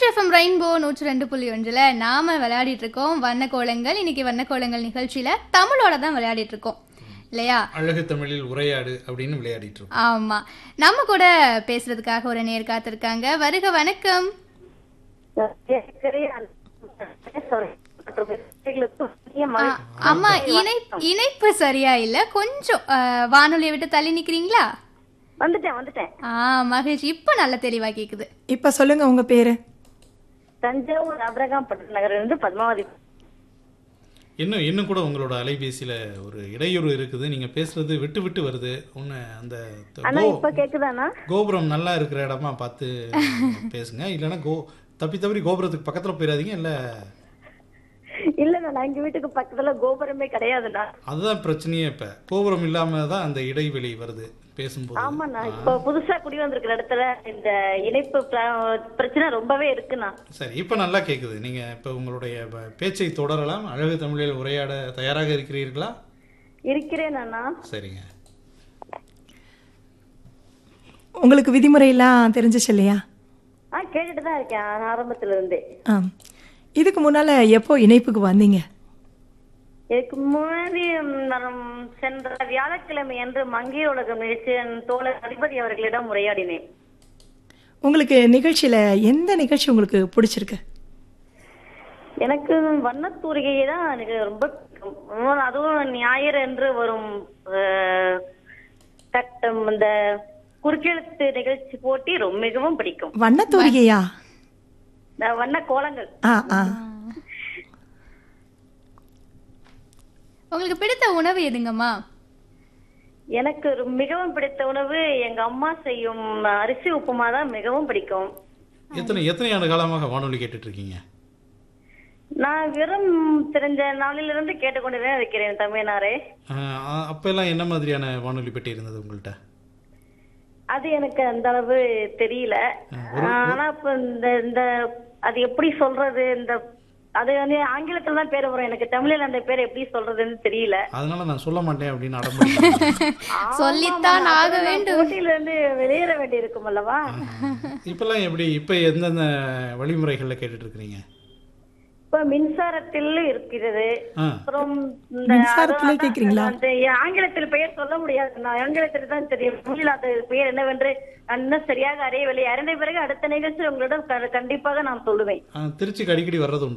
FM rainbow நூற்றி ரெண்டு புள்ளி ஒன்றில் நாம விளையாடிட்டு இருக்கோம் வண்ண கோலங்கள் இன்னைக்கு வண்ண கோலங்கள் நிகழ்ச்சியில தமிழோட தான் விளையாடிட்டு இருக்கோம் இல்லையா அழகு தமிழில் உரையாடு அப்படின்னு விளையாடிட்டு இருக்கோம் ஆமா நம்ம கூட பேசுறதுக்காக ஒரு நேர் காத்திருக்காங்க வருக வணக்கம் ஆ, அம்மா இணைப்பு இணைப்பு சரியா இல்ல கொஞ்சம் ஆ, வானொலியை விட்டு தள்ளி நிக்கிறீங்களா வந்துட்டேன் வந்துட்டேன் ஆ மகிழ்ச்சி இப்ப நல்ல தெளிவா கேக்குது இப்ப சொல்லுங்க உங்க பேரு தஞ்சாவூர் அபிரகாம் பட்டு நகர்ல இருந்து பத்மாவதி இன்னும் இன்னும் கூட உங்களோட அலைபேசியில ஒரு இடையூறு இருக்குது நீங்க பேசுறது விட்டு விட்டு வருது ஒன்று அந்த த- அண்ணா கோ- இப்ப கேக்குதாண்ணா கோபுரம் நல்லா இருக்கிற இடமா பார்த்து பேசுங்க இல்லைன்னா கோ தப்பி தவறி கோபுரத்துக்கு பக்கத்துல போயிடாதீங்க இல்ல இல்லண்ணா நான் எங்க வீட்டுக்கு பக்கத்துல கோபுரமே கிடையாதுண்ணா அதுதான் பிரச்சனையே இப்ப கோபுரம் இல்லாம தான் அந்த இடைவெளி வருது பேசும்போது ஆமாண்ணா இப்ப புதுசா குடி வந்திருக்கிற இடத்துல இந்த இணைப்பு பிர- பிரச்சனை ரொம்பவே இருக்குண்ணா சரி இப்ப நல்லா கேக்குது நீங்க இப்ப உங்களுடைய ப- பேச்சை தொடரலாம் அழகு தமிழில் உரையாட தயாராக இருக்கிறீர்களா இருக்கிறேன் அண்ணா சரிங்க உங்களுக்கு விதிமுறையெல்லாம் தெரிஞ்சிச்சு இல்லையா ஆ கேட்டுட்டு தான் இருக்கேன் ஆரம்பத்துல இருந்தே ஆ இதுக்கு முன்னால எப்போ இணைப்புக்கு வந்தீங்க இதுக்கு முன்னாடி ம், சென்ற வியாழக்கிழமை அன்று மங்கை உலகம் நிகழ்ச்சியின் தோழர் அதிபதி அவர்களிடம் உரையாடினேன் உங்களுக்கு நிகழ்ச்சியில எந்த நிகழ்ச்சி உங்களுக்கு பிடிச்சிருக்கு எனக்கு வண்ணத்தூரிகையை தான் எனக்கு ரொம்ப பிடிக்கும் உம், அதுவும் ஞாயிறு என்று வரும் அஹ், கட்டம் இந்த குறுக்கெழுத்து நிகழ்ச்சி போட்டி ரொம்ப மிகவும் பிடிக்கும் வண்ணத்தோரிகையா இந்த வண்ண கோலங்கள் ஆ ஆ உங்களுக்கு பிடித்த உணவு எதுங்கம்மா எனக்கு ரொ- மிகவும் பிடித்த உணவு எங்க அம்மா செய்யும் அரிசி உப்புமா தான் மிகவும் பிடிக்கும் எத்தனை எத்தனை ஆண்டு காலமாக வானொலி கேட்டுட்டு இருக்கீங்க நான் வெறும் தெரிஞ்ச நாளிலிருந்து கேட்டுக்கொண்டுதான் இருக்கிறேன் தமிழ்நாரே ஆஹ் அப்பெல்லாம் என்ன மாதிரியான வானொலி பெட்டி இருந்தது உங்கள்கிட்ட அது எனக்கு அந்த அளவு தெரியல ஆனா இப்ப இந்த இந்த அது எப்படி சொல்றது இந்த அது வந்து ஆங்கிலத்துல தான் பேர் வரும் எனக்கு தமிழ்ல அந்த பேர் எப்படி சொல்றதுன்னு தெரியல அதனால நான் சொல்ல மாட்டேன் அப்படின்னு அடம்பிடிக்கிறேன் சொல்லித்தான் ஆமாம், ஆக நான் வேண்டும் போட்டியில இருந்து வெளியேற வேண்டி இருக்கும் அல்லவா இப்பெல்லாம் எப்படி இப்ப எந்தெந்த வழிமுறைகள்ல கேட்டுட்டு இருக்கிறீங்க இப்ப மின்சாரத்தில் இருக்கிறது ஆ அப்புறம் இந்த மின்சாரத்திலே அதான் கேக்குறீங்களா? அந்த ஆங்கிலத்தில் பெயர் சொல்ல முடியாது நான் ஆங்கிலத்தில் தான் தெரியும் தமிழில் அது பெயர் என்னவென்று நான் இன்னும் சரியாக அறியவில்லை அறிந்த பிறகு அடுத்த நிகழ்ச்சி உங்களிடம் க- கண்டிப்பாக நான் சொல்லுவேன் ஆ, திருச்சிக்கு அடிக்கடி வர்றது உண்டு